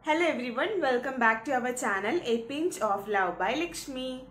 Hello everyone, welcome back to our channel A Pinch of Love by Lakshmi.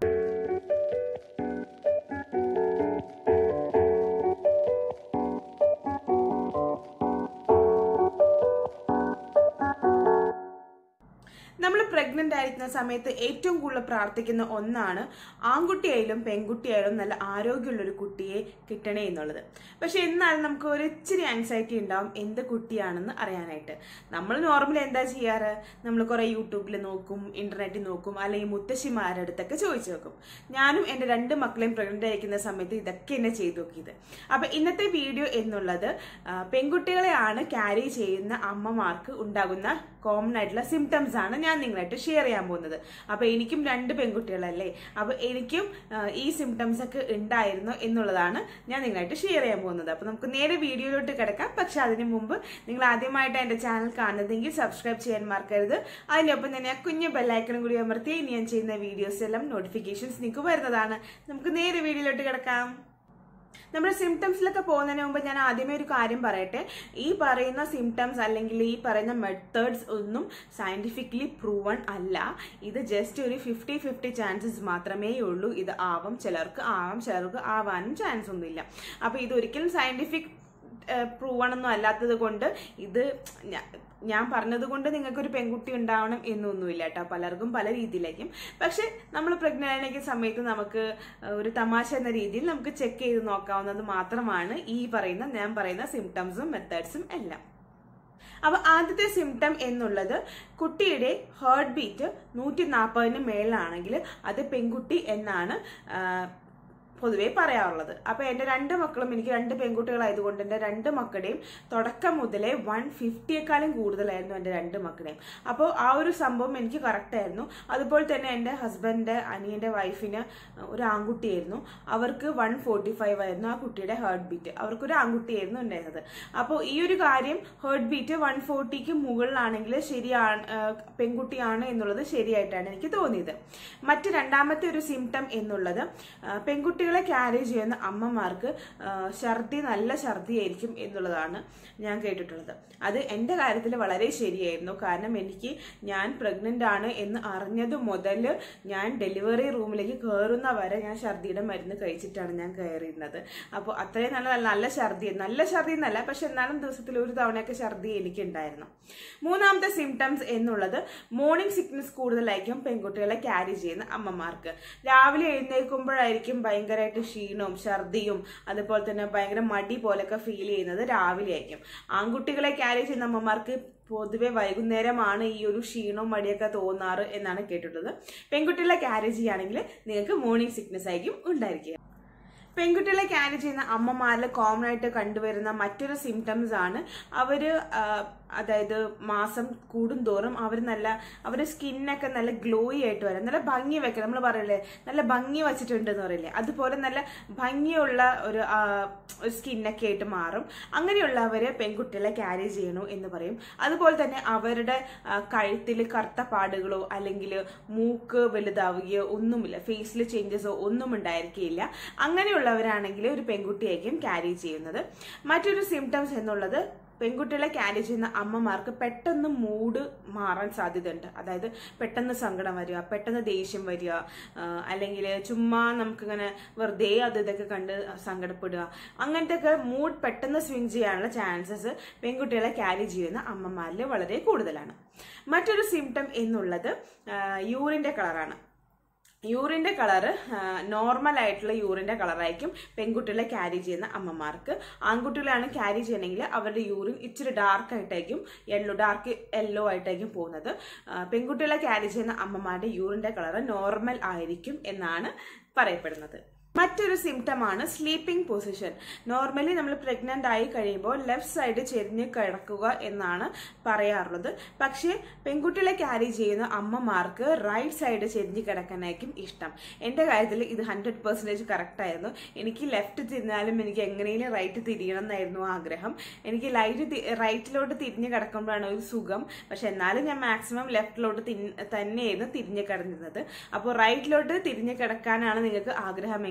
നമ്മൾ pregnant ആയിരിക്കുന്ന സമയത്ത് ഏറ്റവും കൂടുതൽ പ്രാർത്ഥിക്കുന്ന ഒന്നാണ് ആൺകുട്ടിയായാലും പെൺകുട്ടിയായാലും നല്ല ആരോഗ്യമുള്ള ഒരു കുട്ടിയെ കിട്ടണേ എന്നുള്ളത് പക്ഷെ എന്നാലും നമുക്ക് ഒരു ഇച്ചിരി ആൻസൈറ്റി ഉണ്ടാവും എന്ത് കുട്ടിയാണെന്ന് അറിയാനായിട്ട് നമ്മൾ നോർമലി എന്താ ചെയ്യാറ് നമ്മൾ കുറെ യൂട്യൂബിൽ നോക്കും ഇന്റർനെറ്റിൽ നോക്കും അല്ലെങ്കിൽ മുത്തശ്ശിമാരുടെ അടുത്തൊക്കെ ചോദിച്ചു നോക്കും ഞാനും എൻ്റെ രണ്ട് മക്കളെയും പ്രഗ്നന്റ് ആയിരിക്കുന്ന സമയത്ത് ഇതൊക്കെ എന്നെ ചെയ്തു നോക്കിയത് അപ്പൊ ഇന്നത്തെ വീഡിയോ എന്നുള്ളത് ആ, പെൺകുട്ടികളെയാണ് ക്യാരി ചെയ്യുന്ന അമ്മമാർക്ക് ഉണ്ടാകുന്ന കോമൺ ആയിട്ടുള്ള സിംറ്റംസ് ആണ് ഞാൻ നിങ്ങളായിട്ട് ഷെയർ ചെയ്യാൻ പോകുന്നത് അപ്പൊ എനിക്കും രണ്ട് പെൺകുട്ടികളല്ലേ അപ്പൊ എനിക്കും ആ, ഈ സിംറ്റംസ് ഒക്കെ ഉണ്ടായിരുന്നു എന്നുള്ളതാണ് ഞാൻ നിങ്ങളായിട്ട് ഷെയർ ചെയ്യാൻ പോകുന്നത് അപ്പൊ നമുക്ക് നേരെ വീഡിയോയിലോട്ട് കിടക്കാം പക്ഷെ അതിന് മുമ്പ് നിങ്ങൾ ആദ്യമായിട്ട് എന്റെ ചാനൽ കാണുന്നതെങ്കിൽ സബ്സ്ക്രൈബ് ചെയ്യാൻ മറക്കരുത് അതിനൊപ്പം തന്നെ ആ കുഞ്ഞു ബെല്ലൈക്കണും കൂടി അമർത്തി ഇനി ഞാൻ ചെയ്യുന്ന വീഡിയോസ് എല്ലാം നോട്ടിഫിക്കേഷൻസ് നിങ്ങൾക്ക് വരുന്നതാണ് നമുക്ക് നേരെ വീഡിയോയിലോട്ട് കിടക്കാം നമ്മുടെ സിംറ്റംസിലൊക്കെ പോകുന്നതിന് മുമ്പ് ഞാൻ ആദ്യമേ ഒരു കാര്യം പറയട്ടെ ഈ പറയുന്ന സിംറ്റംസ് അല്ലെങ്കിൽ ഈ പറയുന്ന മെത്തേഡ്സ് ഒന്നും സയന്റിഫിക്കലി പ്രൂവൺ അല്ല ഇത് ജസ്റ്റ് ഒരു ഫിഫ്റ്റി ഫിഫ്റ്റി ചാൻസസ് മാത്രമേ ഉള്ളൂ ഇത് ആവാം ചിലർക്ക് ആവാം ചിലർക്ക് ആവാനും ചാൻസ് ഒന്നുമില്ല അപ്പൊ ഇത് ഒരിക്കലും സയന്റിഫിക് പ്രൂവൺ ഒന്നും അല്ലാത്തത് കൊണ്ട് ഇത് ഞ- ഞാൻ പറഞ്ഞത് കൊണ്ട് നിങ്ങൾക്ക് ഒരു പെൺകുട്ടി ഉണ്ടാവണം എന്നൊന്നുമില്ല കേട്ടോ പലർക്കും പല രീതിയിലായിരിക്കും പക്ഷെ നമ്മൾ പ്രഗ്നന്റ് ആയിരിക്കുന്ന സമയത്ത് നമുക്ക് ഒരു തമാശ എന്ന രീതിയിൽ നമുക്ക് ചെക്ക് ചെയ്ത് നോക്കാവുന്നത് മാത്രമാണ് ഈ പറയുന്ന ഞാൻ പറയുന്ന സിംറ്റംസും മെത്തേഡ്സും എല്ലാം അപ്പൊ ആദ്യത്തെ സിംറ്റം എന്നുള്ളത് കുട്ടിയുടെ ഹാർട്ട് ബീറ്റ് നൂറ്റി നാൽപ്പതിന് മേളിലാണെങ്കിൽ അത് പെൺകുട്ടി എന്നാണ് ആ, പൊതുവെ പറയാറുള്ളത് അപ്പൊ എന്റെ രണ്ട് മക്കളും എനിക്ക് രണ്ട് പെൺകുട്ടികളായതുകൊണ്ട് എന്റെ രണ്ട് മക്കളുടെയും തുടക്കം മുതലേ വൺ ഫിഫ്റ്റിയെക്കാളും കൂടുതലായിരുന്നു എന്റെ രണ്ട് മക്കളുടെയും അപ്പോൾ ആ ഒരു സംഭവം എനിക്ക് കറക്റ്റ് ആയിരുന്നു അതുപോലെ തന്നെ എന്റെ ഹസ്ബൻഡ് അനിയന്റെ വൈഫിന് ഒരു ആൺകുട്ടിയായിരുന്നു അവർക്ക് വൺ ഫോർട്ടി ഫൈവ് ആയിരുന്നു ആ കുട്ടിയുടെ ഹാർട്ട് ബീറ്റ് അവർക്കൊരു ആൺകുട്ടിയായിരുന്നു ഉണ്ടായിരുന്നത് അപ്പോൾ ഈ ഒരു കാര്യം ഹാർട്ട് ബീറ്റ് വൺ ഫോർട്ടിക്ക് മുകളിലാണെങ്കിൽ ശരിയാണ് ആ, പെൺകുട്ടിയാണ് എന്നുള്ളത് ശരിയായിട്ടാണ് എനിക്ക് തോന്നിയത് മറ്റ് രണ്ടാമത്തെ ഒരു സിംറ്റം എന്നുള്ളത് ആ, പെൺകുട്ടികളെ ക്യാരി ചെയ്യുന്ന അമ്മമാർക്ക് ആ, ഛർദി നല്ല ഛർദിയായിരിക്കും എന്നുള്ളതാണ് ഞാൻ കേട്ടിട്ടുള്ളത് അത് എൻ്റെ കാര്യത്തിൽ വളരെ ശരിയായിരുന്നു കാരണം എനിക്ക് ഞാൻ പ്രഗ്നന്റ് ആണ് എന്ന് അറിഞ്ഞത് മുതൽ ഞാൻ ഡെലിവറി റൂമിലേക്ക് കയറുന്ന വരെ ഞാൻ ഛർദിയുടെ മരുന്ന് കഴിച്ചിട്ടാണ് ഞാൻ കയറിയിരുന്നത് അപ്പോൾ അത്രയും നല്ല നല്ല ഛർദി നല്ല ഛർദി എന്നല്ല പക്ഷെ എന്നാലും ദിവസത്തിൽ ഒരു തവണയൊക്കെ ഛർദി എനിക്ക് ഉണ്ടായിരുന്നു മൂന്നാമത്തെ സിംറ്റംസ് എന്നുള്ളത് മോർണിംഗ് സിക്നസ് കൂടുതലായിരിക്കും പെൺകുട്ടികളെ ക്യാരി ചെയ്യുന്ന അമ്മമാർക്ക് രാവിലെ എഴുന്നേൽക്കുമ്പോഴായിരിക്കും ഭയങ്കരമായിട്ട് ക്ഷീണവും ഛർദിയും അതുപോലെ തന്നെ ഭയങ്കര മടി പോലൊക്കെ ഫീൽ ചെയ്യുന്നത് രാവിലെ ആയിരിക്കും ആൺകുട്ടികളെ ക്യാരി ചെയ്യുന്ന അമ്മമാർക്ക് പൊതുവെ വൈകുന്നേരമാണ് ഈ ഒരു ക്ഷീണവും മടിയൊക്കെ തോന്നാറ് എന്നാണ് കേട്ടിട്ടുള്ളത് പെൺകുട്ടികളെ ക്യാരി ചെയ്യുകയാണെങ്കിൽ നിങ്ങൾക്ക് മോർണിംഗ് സിക്നസ് ആയിരിക്കും ഉണ്ടായിരിക്കുക പെൺകുട്ടികളെ ക്യാരി ചെയ്യുന്ന അമ്മമാരിൽ കോമൺ ആയിട്ട് കണ്ടുവരുന്ന മറ്റൊരു സിംറ്റംസ് ആണ് അവര് ആ, അതായത് മാസം കൂടുന്തോറും അവർ നല്ല അവരുടെ സ്കിന്നൊക്കെ നല്ല ഗ്ലോയി ആയിട്ട് വരാം നല്ല ഭംഗി വെക്കാം നമ്മൾ പറയില്ലേ നല്ല ഭംഗി വച്ചിട്ടുണ്ട് എന്ന് പറയില്ലേ അതുപോലെ നല്ല ഭംഗിയുള്ള ഒരു ആ, ഒരു സ്കിന്നൊക്കെ ആയിട്ട് മാറും അങ്ങനെയുള്ളവര് പെൺകുട്ടികളെ ക്യാരി ചെയ്യണു എന്ന് പറയും അതുപോലെ തന്നെ അവരുടെ കഴുത്തിൽ കറുത്ത പാടുകളോ അല്ലെങ്കിൽ മൂക്ക് വലുതാവുകയോ ഒന്നുമില്ല ഫേസിൽ ചേഞ്ചസോ ഒന്നും ഉണ്ടായിരിക്കില്ല അങ്ങനെയുള്ളവരാണെങ്കിൽ ഒരു പെൺകുട്ടിയായിരിക്കും ക്യാരി ചെയ്യുന്നത് മറ്റൊരു സിംറ്റംസ് എന്നുള്ളത് പെൺകുട്ടികളെ ക്യാരി ചെയ്യുന്ന അമ്മമാർക്ക് പെട്ടെന്ന് മൂഡ് മാറാൻ സാധ്യതയുണ്ട് അതായത് പെട്ടെന്ന് സങ്കടം വരിക പെട്ടെന്ന് ദേഷ്യം വരിക അല്ലെങ്കിൽ ചുമ്മാ നമുക്കിങ്ങനെ വെറുതെ അത് ഇതൊക്കെ കണ്ട് സങ്കടപ്പെടുക അങ്ങനത്തെ ഒക്കെ മൂഡ് പെട്ടെന്ന് സ്വിങ് ചെയ്യാനുള്ള ചാൻസസ് പെൺകുട്ടികളെ ക്യാരി ചെയ്യുന്ന അമ്മമാരിൽ വളരെ കൂടുതലാണ് മറ്റൊരു സിംറ്റം എന്നുള്ളത് യൂറിന്റെ കളറാണ് യൂറിന്റെ കളറ് നോർമൽ ആയിട്ടുള്ള യൂറിന്റെ കളറായിരിക്കും പെൺകുട്ടികളെ ക്യാരി ചെയ്യുന്ന അമ്മമാർക്ക് ആൺകുട്ടികളാണ് ക്യാരി ചെയ്യണമെങ്കിൽ അവരുടെ യൂറിൻ ഇച്ചിരി ഡാർക്ക് ആയിട്ടായിരിക്കും യെല്ലോ ഡാർക്ക് യെല്ലോ ആയിട്ടായിരിക്കും പോകുന്നത് ആ, പെൺകുട്ടികളെ ക്യാരി ചെയ്യുന്ന അമ്മമാരുടെ യൂറിന്റെ കളറ് നോർമൽ ആയിരിക്കും എന്നാണ് പറയപ്പെടുന്നത് മറ്റൊരു സിംറ്റം ആണ് സ്ലീപ്പിംഗ് പൊസിഷൻ നോർമലി നമ്മൾ പ്രഗ്നന്റ് ആയി കഴിയുമ്പോൾ ലെഫ്റ്റ് സൈഡ് ചെരിഞ്ഞ് കിടക്കുക എന്നാണ് പറയാറുള്ളത് പക്ഷേ പെൺകുട്ടികളെ ക്യാരി ചെയ്യുന്ന അമ്മമാർക്ക് റൈറ്റ് സൈഡ് ചെരിഞ്ഞ് കിടക്കാനായിരിക്കും ഇഷ്ടം എൻ്റെ കാര്യത്തിൽ ഇത് ഹൺഡ്രഡ് പെർസെൻറ്റേജ് കറക്റ്റ് ആയിരുന്നു എനിക്ക് ലെഫ്റ്റ് തിരിഞ്ഞാലും എനിക്ക് എങ്ങനെയും റൈറ്റ് തിരിയണം എന്നായിരുന്നു ആഗ്രഹം എനിക്ക് ലൈറ്റ് റൈറ്റിലോട്ട് തിരിഞ്ഞ് കിടക്കുമ്പോഴാണ് ഒരു സുഖം പക്ഷെ എന്നാലും ഞാൻ മാക്സിമം ലെഫ്റ്റിലോട്ട് തന്നെയായിരുന്നു തിരിഞ്ഞ് കിടന്നിരുന്നത് അപ്പോൾ റൈറ്റിലോട്ട് തിരിഞ്ഞ് കിടക്കാനാണ് നിങ്ങൾക്ക് ആഗ്രഹമെങ്കിൽ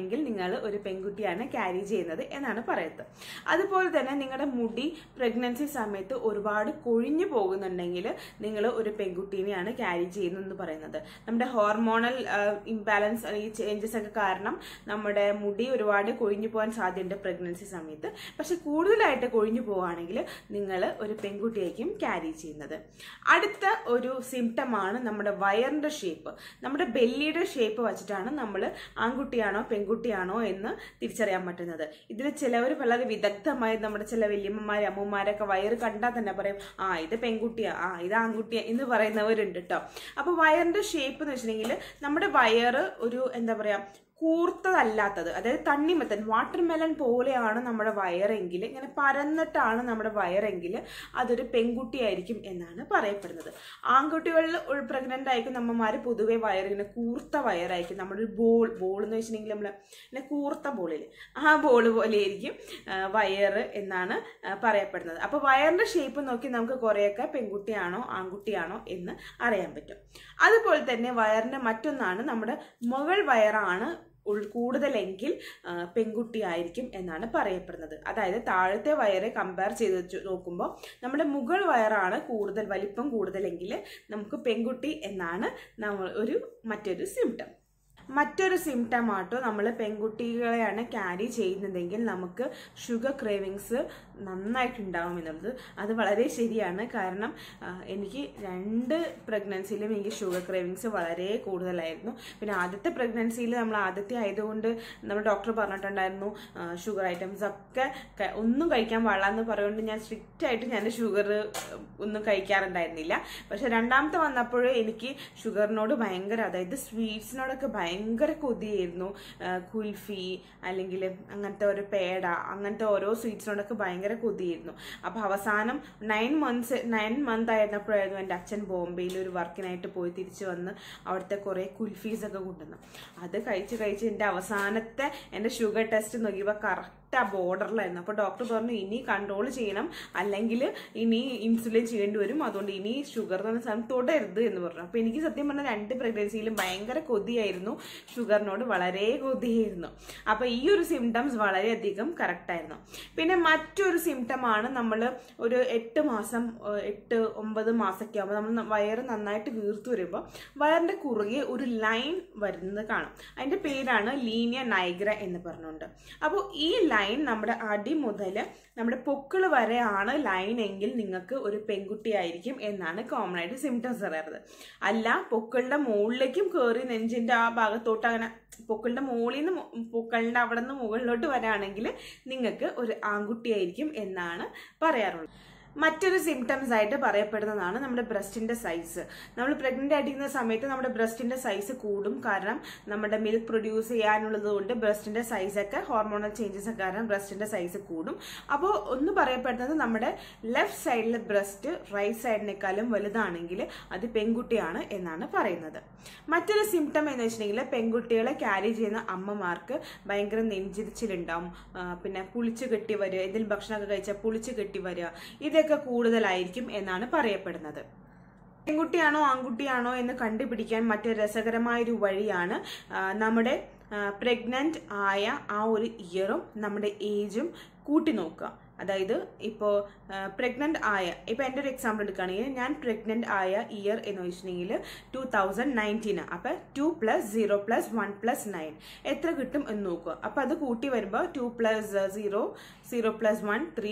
ആണെങ്കിൽ നിങ്ങൾ ഒരു പെൺകുട്ടിയാണ് ക്യാരി ചെയ്യുന്നത് എന്നാണ് പറയുന്നത് അതുപോലെ തന്നെ നിങ്ങളുടെ മുടി പ്രഗ്നൻസി സമയത്ത് ഒരുപാട് കൊഴിഞ്ഞു പോകുന്നുണ്ടെങ്കിൽ നിങ്ങൾ ഒരു പെൺകുട്ടീനെയാണ് ക്യാരി ചെയ്യുന്നതെന്ന് പറയുന്നത് നമ്മുടെ ഹോർമോണൽ ഇംബാലൻസ് ഈ ചേഞ്ചസ് ഒക്കെ കാരണം നമ്മുടെ മുടി ഒരുപാട് കൊഴിഞ്ഞു പോകാൻ സാധ്യതയുണ്ട് പ്രഗ്നൻസി സമയത്ത് പക്ഷെ കൂടുതലായിട്ട് കൊഴിഞ്ഞു പോവുകയാണെങ്കിൽ നിങ്ങൾ ഒരു പെൺകുട്ടിയായിരിക്കും ക്യാരി ചെയ്യുന്നത് അടുത്ത ഒരു സിംറ്റമാണ് നമ്മുടെ വയറിന്റെ ഷേപ്പ് നമ്മുടെ ബെല്ലിയുടെ ഷേപ്പ് വെച്ചിട്ടാണ് നമ്മൾ ആൺകുട്ടിയാണോ പെൺകുട്ടിയാണോ എന്ന് തിരിച്ചറിയാൻ പറ്റുന്നത് ഇതിൽ ചിലവർ വളരെ വിദഗ്ധമായി നമ്മുടെ ചില വല്യമ്മമാര് അമ്മമാരൊക്കെ വയറ് കണ്ടാൽ തന്നെ പറയും ആ ഇത് പെൺകുട്ടിയാ ആ ഇത് ആൺകുട്ടിയാ എന്ന് പറയുന്നവരുണ്ട് കേട്ടോ അപ്പൊ വയറിന്റെ ഷേപ്പ് എന്ന് വെച്ചിട്ടുണ്ടെങ്കിൽ നമ്മുടെ വയറ് ഒരു എന്താ പറയാ കൂർത്തതല്ലാത്തത് അതായത് തണ്ണിമത്തൻ വാട്ടർ മെലൺ പോലെയാണ് നമ്മുടെ വയറെങ്കിൽ ഇങ്ങനെ പരന്നിട്ടാണ് നമ്മുടെ വയറെങ്കിൽ അതൊരു പെൺകുട്ടിയായിരിക്കും എന്നാണ് പറയപ്പെടുന്നത് ആൺകുട്ടികളിൽ പ്രഗ്നന്റ് ആയിരിക്കും നമ്മമാർ പൊതുവെ വയറിങ്ങനെ കൂർത്ത വയറായിരിക്കും നമ്മുടെ ഒരു ബോൾ ബോൾ എന്ന് വെച്ചിട്ടുണ്ടെങ്കിൽ നമ്മൾ ഇങ്ങനെ കൂർത്ത ബോളിൽ ആ ബോൾ പോലെ ആയിരിക്കും ആ, വയറ് എന്നാണ് ആ, പറയപ്പെടുന്നത് അപ്പോൾ വയറിന്റെ ഷേപ്പ് നോക്കി നമുക്ക് കുറേയൊക്കെ പെൺകുട്ടിയാണോ ആൺകുട്ടിയാണോ എന്ന് അറിയാൻ പറ്റും അതുപോലെ തന്നെ വയറിന്റെ മറ്റൊന്നാണ് നമ്മുടെ മുകൾ വയറാണ് ഉൾ കൂടുതലെങ്കിൽ ആ, പെൺകുട്ടിയായിരിക്കും എന്നാണ് പറയപ്പെടുന്നത് അതായത് താഴത്തെ വയറെ കമ്പയർ ചെയ്ത് വെച്ച് നോക്കുമ്പോൾ നമ്മുടെ മുകൾ വയറാണ് കൂടുതൽ വലിപ്പം കൂടുതലെങ്കിൽ നമുക്ക് പെൺകുട്ടി എന്നാണ് നമ്മൾ ഒരു മറ്റൊരു സിംറ്റം മറ്റൊരു സിംറ്റം ആട്ടോ നമ്മൾ പെൺകുട്ടികളെയാണ് ക്യാരി ചെയ്യുന്നതെങ്കിൽ നമുക്ക് ഷുഗർ ക്രേവിങ്സ് നന്നായിട്ടുണ്ടാവും എന്നുള്ളത് അത് വളരെ ശരിയാണ് കാരണം ആ, എനിക്ക് രണ്ട് പ്രഗ്നൻസിയിലും എനിക്ക് ഷുഗർ ക്രേവിങ്സ് വളരെ കൂടുതലായിരുന്നു പിന്നെ ആദ്യത്തെ പ്രഗ്നൻസിയിൽ നമ്മൾ ആദ്യത്തെ ആയതുകൊണ്ട് നമ്മൾ ഡോക്ടർ പറഞ്ഞിട്ടുണ്ടായിരുന്നു ഷുഗർ ഐറ്റംസ് ഒക്കെ ക- ഒന്നും കഴിക്കാൻ പാടില്ല എന്ന് പറയുകൊണ്ട് ഞാൻ സ്ട്രിക്റ്റ് ആയിട്ട് ഞാൻ ഷുഗർ ഒന്നും കഴിക്കാറുണ്ടായിരുന്നില്ല പക്ഷെ രണ്ടാമത്തെ വന്നപ്പോൾ എനിക്ക് ഷുഗറിനോട് ഭയങ്കര അതായത് സ്വീറ്റ്സിനോടൊക്കെ ഭയങ്കര കൊതിയായിരുന്നു ആ, കുൽഫി അല്ലെങ്കിൽ അങ്ങനത്തെ ഒരു പേട അങ്ങനത്തെ ഓരോ സ്വീറ്റ്സിനോടൊക്കെ ഭയങ്കര കൊതിയായിരുന്നു അപ്പോൾ അവസാനം നയൻ മന്ത്സ് നയൻ മന്ത് ആയിരുന്നപ്പോഴായിരുന്നു എൻ്റെ അച്ഛൻ ബോംബെയിൽ ഒരു വർക്കിനായിട്ട് പോയി തിരിച്ചു വന്ന് അവിടുത്തെ കുറേ കുൽഫീസ് ഒക്കെ കൊണ്ടുവന്നു അത് കഴിച്ച് കഴിച്ച് എൻ്റെ അവസാനത്തെ എൻ്റെ ഷുഗർ ടെസ്റ്റ് നോക്കിയപ്പോൾ കറക്റ്റ് ആ ബോർഡറിലായിരുന്നു അപ്പോൾ ഡോക്ടർ പറഞ്ഞു ഇനി കൺട്രോൾ ചെയ്യണം അല്ലെങ്കിൽ ഇനി ഇൻസുലിൻ ചെയ്യേണ്ടി വരും അതുകൊണ്ട് ഇനി ഷുഗർ എന്ന സാധനം തൊടരുത് എന്ന് പറഞ്ഞു അപ്പോൾ എനിക്ക് സത്യം പറഞ്ഞാൽ രണ്ട് പ്രഗ്നൻസിയിലും ഭയങ്കര കൊതിയായിരുന്നു ഷുഗറിനോട് വളരെ കൊതിയായിരുന്നു അപ്പോൾ ഈ ഒരു സിംറ്റംസ് വളരെയധികം കറക്റ്റ് ആയിരുന്നു പിന്നെ മറ്റൊരു സിംറ്റമാണ് നമ്മൾ ഒരു എട്ട് മാസം ഏഹ്, എട്ട് ഒമ്പത് മാസമൊക്കെ ആകുമ്പോൾ നമ്മൾ വയറ് നന്നായിട്ട് വീർത്തു വരുമ്പോൾ വയറിന്റെ കുറുകെ ഒരു ലൈൻ വരുന്നത് കാണും അതിന്റെ പേരാണ് ലീനിയ നൈഗ്ര എന്ന് പറഞ്ഞുകൊണ്ട് അപ്പോൾ ഈ ലൈൻ നമ്മുടെ അടി മുതൽ നമ്മുടെ പൊക്കിള് വരെയാണ് ലൈൻ എങ്കിൽ നിങ്ങൾക്ക് ഒരു പെൺകുട്ടിയായിരിക്കും എന്നാണ് കോമൺ ആയിട്ട് സിംറ്റംസ് അറിയാറ് അല്ല പൊക്കിളിന്റെ മുകളിലേക്കും കയറി നെഞ്ചിന്റെ ആ ഭാഗത്തോട്ട് അങ്ങനെ പൊക്കിളിന്റെ മുകളിൽ നിന്ന് പൊക്കിളിന്റെ അവിടെ നിന്ന് മുകളിലോട്ട് വരാണെങ്കിൽ നിങ്ങൾക്ക് ഒരു ആൺകുട്ടിയായിരിക്കും എന്നാണ് പറയാറുള്ളത് മറ്റൊരു സിംറ്റംസ് ആയിട്ട് പറയപ്പെടുന്നതാണ് നമ്മുടെ ബ്രസ്റ്റിന്റെ സൈസ് നമ്മൾ പ്രഗ്നന്റ് ആയിട്ടിരിക്കുന്ന സമയത്ത് നമ്മുടെ ബ്രസ്റ്റിന്റെ സൈസ് കൂടും കാരണം നമ്മുടെ മിൽക്ക് പ്രൊഡ്യൂസ് ചെയ്യാനുള്ളത് കൊണ്ട് ബ്രസ്റ്റിന്റെ സൈസ് ഒക്കെ ഹോർമോണൽ ചേഞ്ചസ് കാരണം ബ്രസ്റ്റിന്റെ സൈസ് കൂടും അപ്പോൾ ഒന്ന് പറയപ്പെടുന്നത് നമ്മുടെ ലെഫ്റ്റ് സൈഡിലെ ബ്രസ്റ്റ് റൈറ്റ് സൈഡിനേക്കാളും വലുതാണെങ്കിൽ അത് പെൺകുട്ടിയാണ് എന്നാണ് പറയുന്നത് മറ്റൊരു സിംറ്റം എന്ന് വെച്ചിട്ടുണ്ടെങ്കിൽ പെൺകുട്ടികളെ ക്യാരി ചെയ്യുന്ന അമ്മമാർക്ക് ഭയങ്കര നെഞ്ചിരിച്ചിലുണ്ടാവും ആ, പിന്നെ പുളിച്ച് കെട്ടി വരിക എന്തെങ്കിലും ഭക്ഷണമൊക്കെ കഴിച്ചാൽ പുളിച്ച് കെട്ടി വരിക ഇതൊക്കെ കൂടുതലായിരിക്കും എന്നാണ് പറയപ്പെടുന്നത് പെൺകുട്ടിയാണോ ആൺകുട്ടിയാണോ എന്ന് കണ്ടുപിടിക്കാൻ മറ്റൊരു രസകരമായ ഒരു വഴിയാണ് ആ, നമ്മുടെ പ്രഗ്നന്റ് ആയ ആ ഒരു ഇയറും നമ്മുടെ ഏജും കൂട്ടി നോക്കുക അതായത് ഇപ്പോൾ പ്രഗ്നന്റ് ആയ ഇപ്പോൾ എൻ്റെ ഒരു എക്സാമ്പിൾ എടുക്കുകയാണെങ്കിൽ ഞാൻ പ്രഗ്നന്റ് ആയ ഇയർ എന്ന് വെച്ചിട്ടുണ്ടെങ്കിൽ ടൂ തൗസൻഡ് നയൻറ്റീന് അപ്പം two plus zero plus one plus nine എത്ര കിട്ടും എന്ന് നോക്കുക അപ്പോൾ അത് കൂട്ടി വരുമ്പോൾ two plus zero zero plus one three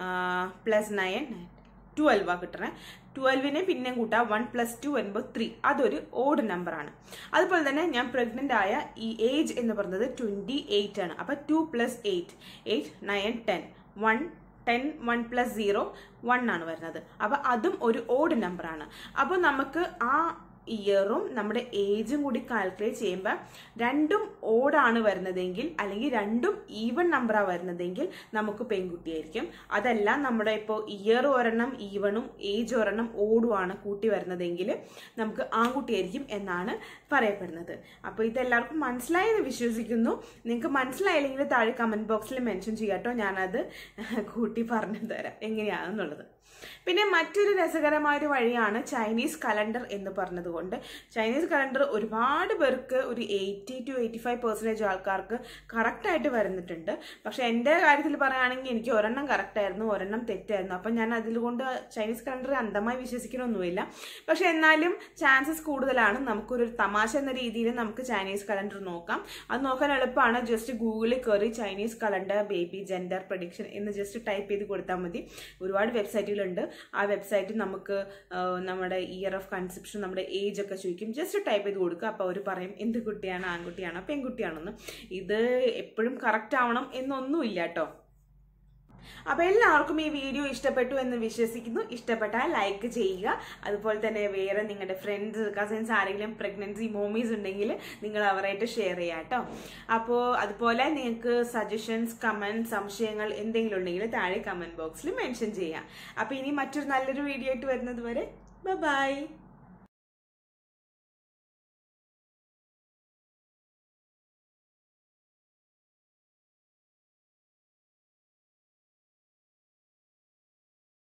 plus nine twelve ആ കിട്ടണേ ട്വൽവിനെ പിന്നെയും കൂട്ടാം വൺ പ്ലസ് ടു വരുമ്പോൾ ത്രീ അതൊരു ഓഡ് നമ്പറാണ് അതുപോലെ തന്നെ ഞാൻ പ്രഗ്നന്റ് ആയ ഈ ഏജ് എന്ന് പറയുന്നത് ട്വന്റി എയ്റ്റ് ആണ് അപ്പൊ two plus eight eight nine ten one ten one plus zero one ആണ് വരുന്നത് അപ്പൊ അതും ഒരു ഓഡ് നമ്പറാണ് അപ്പൊ നമുക്ക് ആ ഇയറും നമ്മുടെ ഏജും കൂടി കാൽക്കുലേറ്റ് ചെയ്യുമ്പോൾ രണ്ടും ഓടാണ് വരുന്നതെങ്കിൽ അല്ലെങ്കിൽ രണ്ടും ഈവൺ നമ്പറാണ് വരുന്നതെങ്കിൽ നമുക്ക് പെൺകുട്ടിയായിരിക്കും അതല്ല നമ്മുടെ ഇപ്പോൾ ഇയർ ഒരെണ്ണം ഈവണും ഏജ് ഒരെണ്ണം ഓടുമാണ് കൂട്ടി വരുന്നതെങ്കിൽ നമുക്ക് ആൺകുട്ടിയായിരിക്കും എന്നാണ് പറയപ്പെടുന്നത് അപ്പോൾ ഇതെല്ലാവർക്കും മനസ്സിലായി എന്ന് വിശ്വസിക്കുന്നു നിങ്ങൾക്ക് മനസ്സിലായില്ലെങ്കിൽ താഴെ കമന്റ് ബോക്സിൽ മെൻഷൻ ചെയ്യാട്ടോ ഞാനത് കൂട്ടി പറഞ്ഞു തരാം എങ്ങനെയാണെന്നുള്ളത് പിന്നെ മറ്റൊരു രസകരമായ ഒരു വഴിയാണ് ചൈനീസ് കലണ്ടർ എന്ന് പറഞ്ഞതുകൊണ്ട് ചൈനീസ് കലണ്ടർ ഒരുപാട് പേർക്ക് ഒരു eighty two eighty five percentage ആൾക്കാർക്ക് കറക്റ്റായിട്ട് വരുന്നിട്ടുണ്ട് പക്ഷെ എൻ്റെ കാര്യത്തിൽ പറയുകയാണെങ്കിൽ എനിക്ക് ഒരെണ്ണം കറക്റ്റായിരുന്നു ഒരെണ്ണം തെറ്റായിരുന്നു അപ്പം ഞാൻ അതിലുകൊണ്ട് ചൈനീസ് കലണ്ടർ അന്ധമായി വിശ്വസിക്കണമൊന്നുമില്ല പക്ഷെ എന്നാലും ചാൻസസ് കൂടുതലാണ് നമുക്കൊരു തമാശ എന്ന രീതിയിൽ നമുക്ക് ചൈനീസ് കലണ്ടർ നോക്കാം അത് നോക്കാൻ എളുപ്പമാണ് ജസ്റ്റ് ഗൂഗിളിൽ കയറി Chinese calendar baby gender prediction എന്ന് ജസ്റ്റ് ടൈപ്പ് ചെയ്ത് കൊടുത്താൽ മതി ഒരുപാട് വെബ്സൈറ്റുകളുണ്ട് ആ വെബ്സൈറ്റിൽ നമുക്ക് ആ, നമ്മുടെ ഇയർ ഓഫ് കൺസെപ്ഷൻ നമ്മുടെ ഏജ് ഒക്കെ ചോദിക്കും ജസ്റ്റ് ടൈപ്പ് ചെയ്ത് കൊടുക്കുക അപ്പോൾ അവർ പറയും എന്ത് കുട്ടിയാണ് ആൺകുട്ടിയാണോ പെൺകുട്ടിയാണെന്ന് ഇത് എപ്പോഴും കറക്റ്റ് ആവണം എന്നൊന്നുമില്ല കേട്ടോ അപ്പോൾ എല്ലാവർക്കും ഈ വീഡിയോ ഇഷ്ടപ്പെട്ടു എന്ന് വിശ്വസിക്കുന്നു ഇഷ്ടപ്പെട്ടാൽ ലൈക്ക് ചെയ്യുക അതുപോലെ തന്നെ വേറെ നിങ്ങളുടെ ഫ്രണ്ട്സ് കസിൻസ് ആരെങ്കിലും പ്രഗ്നൻസി മോമീസ് ഉണ്ടെങ്കിൽ നിങ്ങൾ അവരായിട്ട് ഷെയർ ചെയ്യാം കേട്ടോ അപ്പോൾ അതുപോലെ നിങ്ങൾക്ക് സജഷൻസ് കമൻറ്റ് സംശയങ്ങൾ എന്തെങ്കിലും ഉണ്ടെങ്കിൽ താഴെ കമൻറ്റ് ബോക്സിൽ മെൻഷൻ ചെയ്യാം അപ്പോൾ ഇനി മറ്റൊരു നല്ലൊരു വീഡിയോ ആയിട്ട് വരുന്നത് വരെ ബൈ